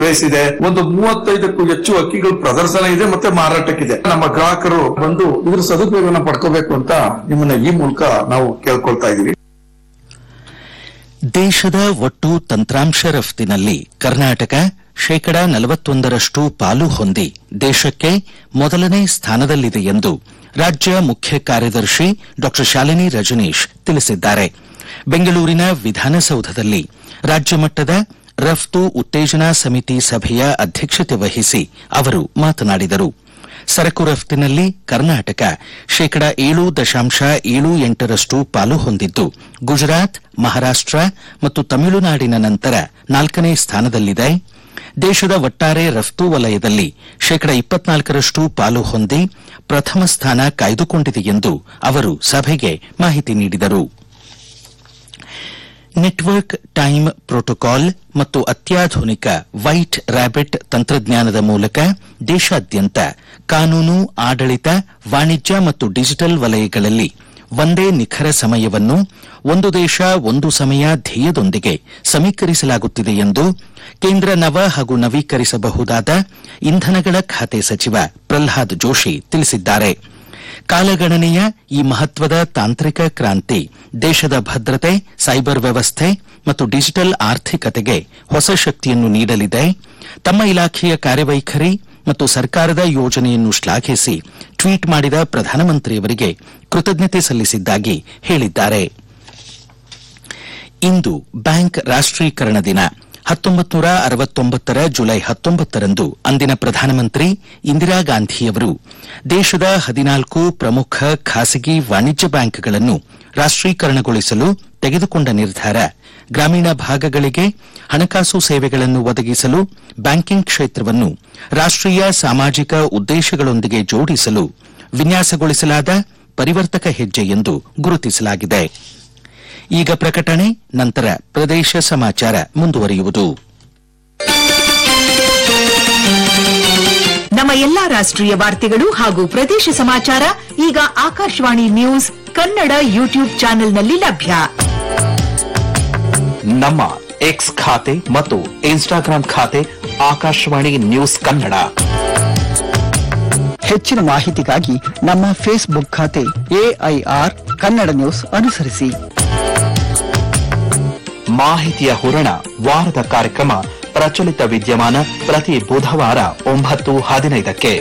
base ಇದೆ ಒಂದು ಮೂವತ್ತೈದಕ್ಕೂ ಹೆಚ್ಚು ಅಕ್ಕಿಗಳು ಪ್ರದರ್ಶನ ಇದೆ ಮತ್ತೆ ಮಾರಾಟಕ್ಕಿದೆ ನಮ್ಮ ಗ್ರಾಹಕರು ಬಂದು ಇದ್ರ ಸದುಪಯೋಗನ ಪಡ್ಕೋಬೇಕು ಅಂತ ನಿಮ್ಮನ್ನ ಈ ಮೂಲಕ ನಾವು ಕೇಳ್ಕೊಳ್ತಾ ಇದೀವಿ ದೇಶದ ಒಟ್ಟು ತಂತ್ರಾಂಶ ರಫ್ತಿನಲ್ಲಿ ಕರ್ನಾಟಕ ಶೇಕಡ ನಲವತ್ತೊಂದರಷ್ಟು ಪಾಲು ಹೊಂದಿ ದೇಶಕ್ಕೆ ಮೊದಲನೇ ಸ್ಥಾನದಲ್ಲಿದೆ ಎಂದು ರಾಜ್ಯ ಮುಖ್ಯ ಕಾರ್ಯದರ್ಶಿ ಡಾ ಶಾಲಿನಿ ರಜನೀಶ್ ತಿಳಿಸಿದ್ದಾರೆ ಬೆಂಗಳೂರಿನ ವಿಧಾನಸೌಧದಲ್ಲಿ ರಾಜ್ಯ ಮಟ್ಟದ ರಫ್ತು ಉತ್ತೇಜನಾ ಸಮಿತಿ ಸಭೆಯ ಅಧ್ಯಕ್ಷತೆ ವಹಿಸಿ ಅವರು ಮಾತನಾಡಿದರು ಸರಕು ರಫ್ತಿನಲ್ಲಿ ಕರ್ನಾಟಕ ಶೇಕಡ ಏಳು ದಶಾಂಶ ಏಳು ಎಂಟರಷ್ಟು ಪಾಲು ಹೊಂದಿದ್ದು ಗುಜರಾತ್ ಮಹಾರಾಷ್ಟ್ರ ಮತ್ತು ತಮಿಳುನಾಡಿನ ನಂತರ ನಾಲ್ಕನೇ ಸ್ಥಾನದಲ್ಲಿದೆ ದೇಶದ ಒಟ್ಟಾರೆ ರಫ್ತು ವಲಯದಲ್ಲಿ ಶೇಕಡ ಇಪ್ಪತ್ನಾಲ್ಕರಷ್ಟು ಪಾಲು ಹೊಂದಿ ಪ್ರಥಮ ಸ್ಥಾನ ಕಾಯ್ದುಕೊಂಡಿದೆ ಎಂದು ಅವರು ಸಭೆಗೆ ಮಾಹಿತಿ ನೀಡಿದರು ನೆಟ್ವರ್ಕ್ ಟೈಮ್ ಪ್ರೋಟೋಕಾಲ್ ಮತ್ತು ಅತ್ಯಾಧುನಿಕ ವೈಟ್ ರ್ಯಾಬಿಟ್ ತಂತ್ರಜ್ಞಾನದ ಮೂಲಕ ದೇಶಾದ್ಯಂತ ಕಾನೂನು ಆಡಳಿತ ವಾಣಿಜ್ಯ ಮತ್ತು ಡಿಜಿಟಲ್ ವಲಯಗಳಲ್ಲಿ ಒಂದೇ ನಿಖರ ಸಮಯವನ್ನು ಒಂದು ದೇಶ ಒಂದು ಸಮಯ ಧ್ಯೇಯದೊಂದಿಗೆ ಸಮೀಕರಿಸಲಾಗುತ್ತಿದೆ ಎಂದು ಕೇಂದ್ರ ನವ ಹಾಗೂ ನವೀಕರಿಸಬಹುದಾದ ಇಂಧನಗಳ ಖಾತೆ ಸಚಿವ ಪ್ರಲ್ಹಾದ್ ಜೋಶಿ ತಿಳಿಸಿದ್ದಾರೆ ಕಾಲಗಣನೆಯ ಈ ಮಹತ್ವದ ತಾಂತ್ರಿಕ ಕ್ರಾಂತಿ ದೇಶದ ಭದ್ರತೆ ಸೈಬರ್ ವ್ಯವಸ್ಥೆ ಮತ್ತು ಡಿಜಿಟಲ್ ಆರ್ಥಿಕತೆಗೆ ಹೊಸ ಶಕ್ತಿಯನ್ನು ನೀಡಲಿದೆ ತಮ್ಮ ಇಲಾಖೆಯ ಕಾರ್ಯವೈಖರಿ ಮತ್ತು ಸರ್ಕಾರದ ಯೋಜನೆಯನ್ನು ಶ್ಲಾಘಿಸಿ ಟ್ವೀಟ್ ಮಾಡಿದ ಪ್ರಧಾನಮಂತ್ರಿಯವರಿಗೆ ಕೃತಜ್ಞತೆ ಸಲ್ಲಿಸಿದ್ದಾಗಿ ಹೇಳಿದ್ದಾರೆ ಇಂದು ಬ್ಯಾಂಕ್ ರಾಷ್ಟೀಕರಣ ದಿನ ಹತ್ತೊಂಬತ್ತು ನೂರ ಅರವತ್ತೊಂಬತ್ತರ ಜುಲೈ ಹತ್ತೊಂಬತ್ತರಂದು ಅಂದಿನ ಪ್ರಧಾನಮಂತ್ರಿ ಇಂದಿರಾ ಗಾಂಧಿಯವರು ದೇಶದ ಹದಿನಾಲ್ಕು ಪ್ರಮುಖ ಖಾಸಗಿ ವಾಣಿಜ್ಯ ಬ್ಯಾಂಕ್ಗಳನ್ನು ರಾಷ್ಟೀಕರಣಗೊಳಿಸಲು ತೆಗೆದುಕೊಂಡ ನಿರ್ಧಾರ ಗ್ರಾಮೀಣ ಭಾಗಗಳಿಗೆ ಹಣಕಾಸು ಸೇವೆಗಳನ್ನು ಒದಗಿಸಲು ಬ್ಯಾಂಕಿಂಗ್ ಕ್ಷೇತ್ರವನ್ನು ರಾಷ್ಟೀಯ ಸಾಮಾಜಿಕ ಉದ್ದೇಶಗಳೊಂದಿಗೆ ಜೋಡಿಸಲು ವಿನ್ಯಾಸಗೊಳಿಸಲಾದ ಪರಿವರ್ತಕ ಹೆಜ್ಜೆ ಎಂದು ಗುರುತಿಸಲಾಗಿದೆ ಈಗ ಪ್ರಕಟಣೆ ನಂತರ ಪ್ರದೇಶ ಸಮಾಚಾರ ಮುಂದುವರಿಯುವುದು ನಮ್ಮ ಎಲ್ಲಾ ರಾಷ್ಟ್ರೀಯ ವಾರ್ತೆಗಳು ಹಾಗೂ ಪ್ರದೇಶ ಸಮಾಚಾರ ಈಗ ಆಕಾಶವಾಣಿ ನ್ಯೂಸ್ ಕನ್ನಡ ಯೂಟ್ಯೂಬ್ ಚಾನೆಲ್ನಲ್ಲಿ ಲಭ್ಯ ನಮ್ಮ ಎಕ್ಸ್ ಖಾತೆ ಮತ್ತು ಇನ್ಸ್ಟಾಗ್ರಾಂ ಖಾತೆ ಆಕಾಶವಾಣಿ ನ್ಯೂಸ್ ಕನ್ನಡ ಹೆಚ್ಚಿನ ಮಾಹಿತಿಗಾಗಿ ನಮ್ಮ ಫೇಸ್ಬುಕ್ ಖಾತೆ ಎಐಆರ್ ಕನ್ನಡ ನ್ಯೂಸ್ ಅನುಸರಿಸಿ ಮಾಹಿತಿಯ ಹೂರಣ ವಾರದ ಕಾರ್ಯಕ್ರಮ ಪ್ರಚಲಿತ ವಿದ್ಯಮಾನ ಪ್ರತಿ ಬುಧವಾರ ಒಂಬತ್ತು ಹದಿನೈದಕ್ಕೆ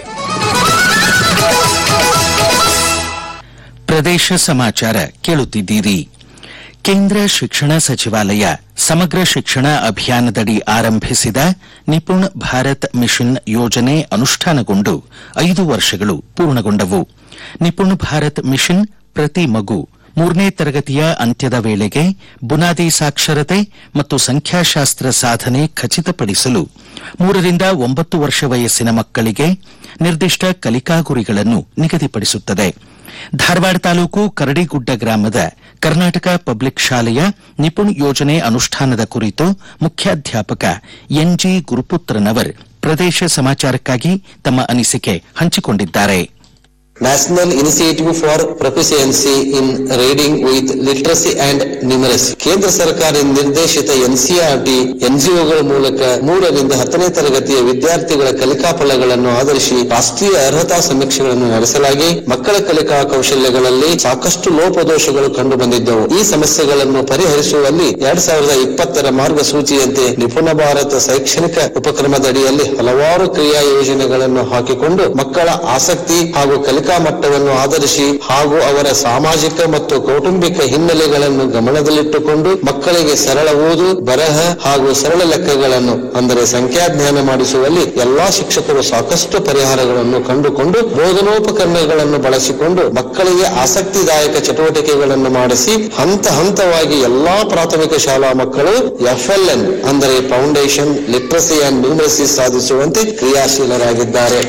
ಪ್ರದೇಶ ಸಮಾಚಾರ ಕೇಳುತ್ತಿದ್ದೀರಿ ಕೇಂದ್ರ ಶಿಕ್ಷಣ ಸಚಿವಾಲಯ ಸಮಗ್ರ ಶಿಕ್ಷಣ ಅಭಿಯಾನದಡಿ ಆರಂಭಿಸಿದ ನಿಪುಣ್ ಭಾರತ್ ಮಿಷನ್ ಯೋಜನೆ ಅನುಷ್ಠಾನಗೊಂಡು ಐದು ವರ್ಷಗಳು ಪೂರ್ಣಗೊಂಡವು ನಿಪುಣ್ ಭಾರತ್ ಮಿಷನ್ ಪ್ರತಿ ಮಗು ಮೂರನೇ ತರಗತಿಯ ಅಂತ್ಯದ ವೇಳೆಗೆ ಬುನಾದಿ ಸಾಕ್ಷರತೆ ಮತ್ತು ಸಂಖ್ಯಾಶಾಸ್ತ್ರ ಸಾಧನೆ ಖಚಿತಪಡಿಸಲು ಮೂರರಿಂದ ಒಂಬತ್ತು ವರ್ಷ ವಯಸ್ಸಿನ ಮಕ್ಕಳಿಗೆ ನಿರ್ದಿಷ್ಟ ಕಲಿಕಾ ಗುರಿಗಳನ್ನು ನಿಗದಿಪಡಿಸುತ್ತದೆ ಧಾರವಾಡ ತಾಲೂಕು ಕರಡಿಗುಡ್ಡ ಗ್ರಾಮದ ಕರ್ನಾಟಕ ಪಬ್ಲಿಕ್ ಶಾಲೆಯ ನಿಪುಣ್ ಯೋಜನೆ ಅನುಷ್ಠಾನದ ಕುರಿತು ಮುಖ್ಯಾಧ್ಯಾಪಕ ಎನ್ಜಿ ಗುರುಪುತ್ರನವರ್ ಪ್ರದೇಶ ಸಮಾಚಾರಕ್ಕಾಗಿ ತಮ್ಮ ಅನಿಸಿಕೆ ಹಂಚಿಕೊಂಡಿದ್ದಾರೆ National Initiative for Proficiency in Reading with Literacy and Numeracy ಕೇಂದ್ರ ಸರ್ಕಾರ ನಿರ್ದೇಶಿತ ಎನ್ಸಿಆರ್ಟಿ ಎನ್ಜಿಒಗಳ ಮೂಲಕ ಮೂರರಿಂದ ಹತ್ತನೇ ತರಗತಿಯ ವಿದ್ಯಾರ್ಥಿಗಳ ಕಲಿಕಾ ಫಲಗಳನ್ನು ಆಧರಿಸಿ ರಾಷ್ಟ್ರೀಯ ಅರ್ಹತಾ ಸಮೀಕ್ಷೆಗಳನ್ನು ನಡೆಸಲಾಗಿ ಮಕ್ಕಳ ಕಲಿಕಾ ಕೌಶಲ್ಯಗಳಲ್ಲಿ ಸಾಕಷ್ಟು ಲೋಪದೋಷಗಳು ಕಂಡು ಬಂದಿದ್ದವು ಈ ಸಮಸ್ಯೆಗಳನ್ನು ಪರಿಹರಿಸುವಲ್ಲಿ ಎರಡ್ ಸಾವಿರದ ಇಪ್ಪತ್ತರ ಮಾರ್ಗಸೂಚಿಯಂತೆ ನಿಪುಣ ಭಾರತ ಶೈಕ್ಷಣಿಕ ಉಪಕ್ರಮದಡಿಯಲ್ಲಿ ಹಲವಾರು ಕ್ರಿಯಾ ಯೋಜನೆಗಳನ್ನು ಹಾಕಿಕೊಂಡು ಮಕ್ಕಳ ಆಸಕ್ತಿ ಹಾಗೂ ಕಲಿಕಾ ಮಟ್ಟವನ್ನು ಆಧರಿಸಿ ಹಾಗೂ ಅವರ ಸಾಮಾಜಿಕ ಮತ್ತು ಕೌಟುಂಬಿಕ ಹಿನ್ನೆಲೆಗಳನ್ನು ಗಮನದಲ್ಲಿಟ್ಟುಕೊಂಡು ಮಕ್ಕಳಿಗೆ ಸರಳ ಓದು ಬರಹ ಹಾಗೂ ಸರಳ ಲೆಕ್ಕಗಳನ್ನು ಅಂದರೆ ಸಂಖ್ಯಾಜ್ಞಾನ ಮಾಡಿಸುವಲ್ಲಿ ಎಲ್ಲಾ ಶಿಕ್ಷಕರು ಸಾಕಷ್ಟು ಪರಿಹಾರಗಳನ್ನು ಕಂಡುಕೊಂಡು ಬೋಧನೋಪಕರಣಗಳನ್ನು ಬಳಸಿಕೊಂಡು ಮಕ್ಕಳಿಗೆ ಆಸಕ್ತಿದಾಯಕ ಚಟುವಟಿಕೆಗಳನ್ನು ಮಾಡಿಸಿ ಹಂತ ಹಂತವಾಗಿ ಎಲ್ಲಾ ಪ್ರಾಥಮಿಕ ಶಾಲಾ ಮಕ್ಕಳು ಎಫ್ಎಲ್ಎನ್ ಅಂದರೆ ಫೌಂಡೇಶನ್ ಲಿಟ್ರಸಿ ಅಂಡ್ ನ್ಯೂಮರಸಿ ಸಾಧಿಸುವಂತೆ ಕ್ರಿಯಾಶೀಲರಾಗಿದ್ದಾರೆ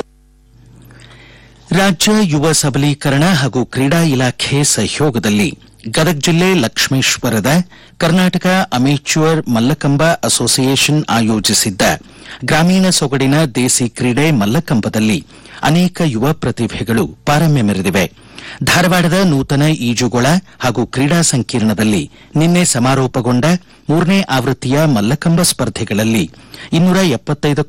ರಾಜ್ಯ ಯುವ ಸಬಲೀಕರಣ ಹಾಗೂ ಕ್ರೀಡಾ ಇಲಾಖೆ ಸಹಯೋಗದಲ್ಲಿ ಗದಗ ಜಿಲ್ಲೆ ಲಕ್ಷ್ಮೇಶ್ವರದ ಕರ್ನಾಟಕ ಅಮೇಚ್ಯೂರ್ ಮಲ್ಲಕಂಬ ಅಸೋಸಿಯೇಷನ್ ಆಯೋಜಿಸಿದ್ದ ಗ್ರಾಮೀಣ ಸೊಗಡಿನ ದೇಸಿ ಕ್ರೀಡೆ ಮಲ್ಲಕಂಬದಲ್ಲಿ ಅನೇಕ ಯುವ ಪ್ರತಿಭೆಗಳು ಪಾರಮ್ಯ ಮೆರೆದಿವೆ ಧಾರವಾಡದ ನೂತನ ಈಜುಗೊಳ ಹಾಗೂ ಕ್ರೀಡಾ ಸಂಕೀರ್ಣದಲ್ಲಿ ನಿನ್ನೆ ಸಮಾರೋಪಗೊಂಡ ಮೂರನೇ ಆವೃತ್ತಿಯ ಮಲ್ಲಕಂಬ ಸ್ಪರ್ಧೆಗಳಲ್ಲಿ ಇನ್ನೂರ ಎಪ್ಪತ್ತೈದಕ್ಕೂ